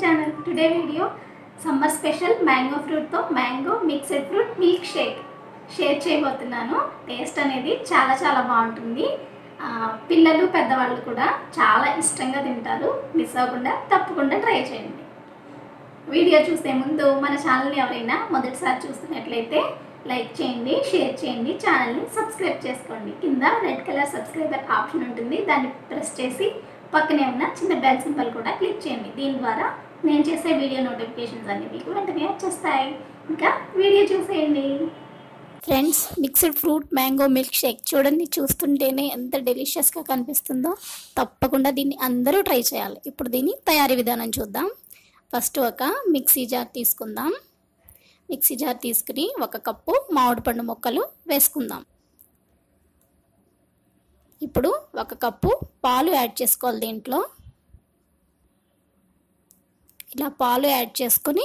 channel today video summer special mango ఫ్రూట్తో mango mixed fruit milk shake share చేయబోతున్నాను taste అనేది చాలా చాలా బాగుంటుంది ఆ, పిల్లలు పెద్దవాళ్ళు కూడా చాలా ఇష్టంగా తింటారు మిస్ అవ్వకుండా తప్పకుండా ట్రై చేయండి వీడియో చూసే ముందు మన ఛానల్ని ఎవరైనా మొదటిసారి చూస్తున్నట్లయితే లైక్ చేయండి షేర్ చేయండి ఛానల్ని సబ్స్క్రైబ్ చేసుకోండి కింద రెడ్ కలర్ సబ్స్క్రైబర్ ఆప్షన్ ఉంటుంది దాన్ని ప్రెస్ చేసి పక్కనే ఉన్న చిన్న బెల్ సింబల్ కూడా క్లిక్ చేయండి దీని ద్వారా నేను చేసే వీడియో నోటిఫికేషన్స్ అన్ని మీకు వెంటనే వచ్చేస్తాయి ఇంకా వీడియో చూసేయండి friends mixed fruit mango milk shake చూడండి చూస్తుంటేనే ఎంత డెలిషియస్గా కనిపిస్తుందో తప్పకుండా దీన్ని అందరూ ట్రై చేయాలి ఇప్పుడు దీని తయారీ విధానం చూద్దాం ఫస్ట్ ఒక మిక్సీ జార్ తీసుకుందాం మిక్సీ జార్ తీసుకుని ఒక కప్పు మామిడి పండు ముక్కలు వేసుకుందాం ఇప్పుడు ఒక కప్పు పాలు యాడ్ చేసుకోవాలి దీంట్లో ఇలా పాలు యాడ్ చేసుకొని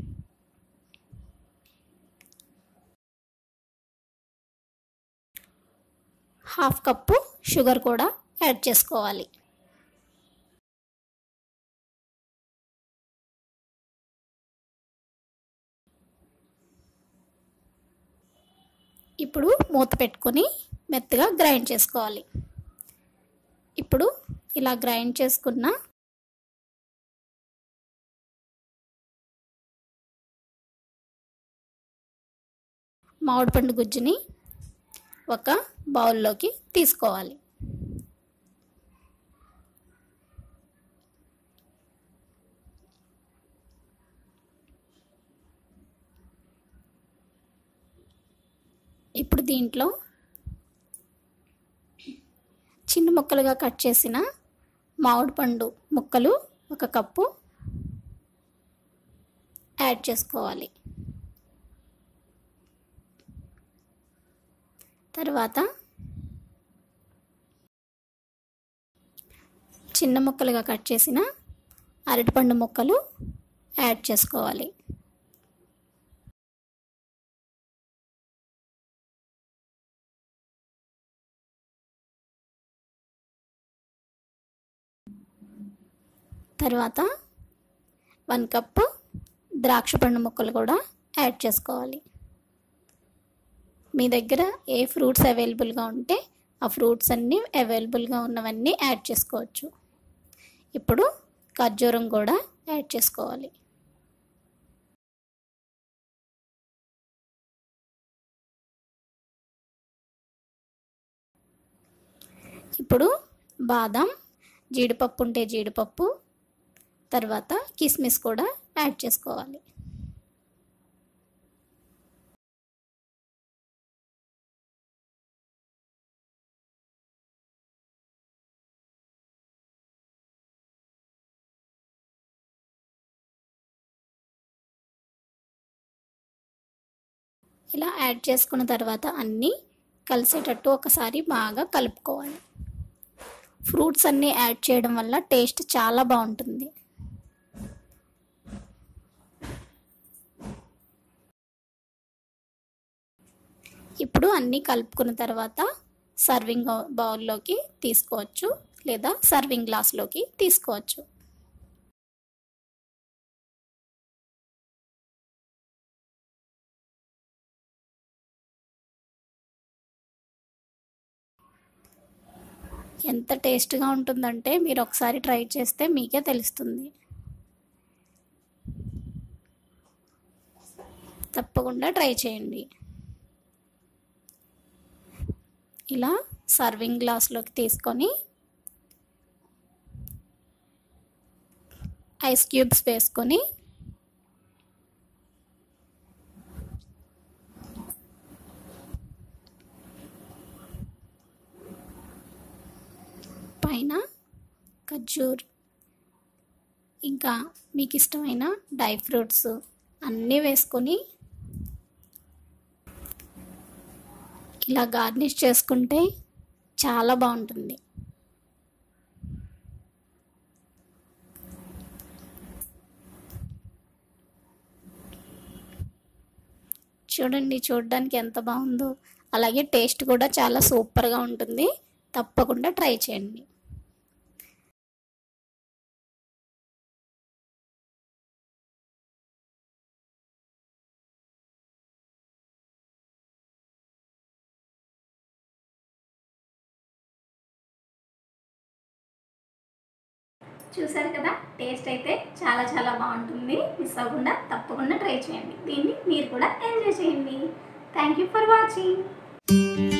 హాఫ్ కప్పు షుగర్ కూడా యాడ్ చేసుకోవాలి ఇప్పుడు మూత పెట్టుకొని మెత్తగా గ్రైండ్ చేసుకోవాలి ఇప్పుడు ఇలా గ్రైండ్ చేసుకున్న మామిడిపండు గుజ్జుని ఒక బౌల్లోకి తీసుకోవాలి ఇప్పుడు దీంట్లో చిన్న ముక్కలుగా కట్ చేసిన మామిడి పండు ముక్కలు ఒక కప్పు యాడ్ చేసుకోవాలి తర్వాత చిన్న ముక్కలుగా కట్ చేసిన అరటిపండు ముక్కలు యాడ్ చేసుకోవాలి తర్వాత వన్ కప్పు ద్రాక్ష పండు ముక్కలు కూడా యాడ్ చేసుకోవాలి మీ దగ్గర ఏ ఫ్రూట్స్ అవైలబుల్గా ఉంటే ఆ ఫ్రూట్స్ అన్నీ అవైలబుల్గా ఉన్నవన్నీ యాడ్ చేసుకోవచ్చు ఇప్పుడు ఖర్జూరం కూడా యాడ్ చేసుకోవాలి ఇప్పుడు బాదం జీడిపప్పు ఉంటే జీడిపప్పు తర్వాత కిస్మిస్ కూడా యాడ్ చేసుకోవాలి ఇలా యాడ్ చేసుకున్న తర్వాత అన్నీ కలిసేటట్టు ఒకసారి బాగా కలుపుకోవాలి ఫ్రూట్స్ అన్నీ యాడ్ చేయడం వల్ల టేస్ట్ చాలా బాగుంటుంది ఇప్పుడు అన్నీ కలుపుకున్న తర్వాత సర్వింగ్ బౌల్లోకి తీసుకోవచ్చు లేదా సర్వింగ్ గ్లాస్లోకి తీసుకోవచ్చు ఎంత టేస్ట్గా ఉంటుందంటే మీరు ఒకసారి ట్రై చేస్తే మీకే తెలుస్తుంది తప్పకుండా ట్రై చేయండి ఇలా సర్వింగ్ గ్లాస్లోకి తీసుకొని ఐస్ క్యూబ్స్ వేసుకొని పైన ఖర్జూర్ ఇంకా మీకు ఇష్టమైన డ్రై ఫ్రూట్స్ అన్నీ వేసుకొని ఇలా గార్నిష్ చేసుకుంటే చాలా బాగుంటుంది చూడండి చూడడానికి ఎంత బాగుందో అలాగే టేస్ట్ కూడా చాలా సూపర్గా ఉంటుంది తప్పకుండా ట్రై చేయండి చూసారు కదా టేస్ట్ అయితే చాలా చాలా బాగుంటుంది మిస్ అవ్వకుండా తప్పకుండా ట్రై చేయండి దీన్ని మీరు కూడా ఎంజాయ్ చేయండి థ్యాంక్ యూ ఫర్ వాచింగ్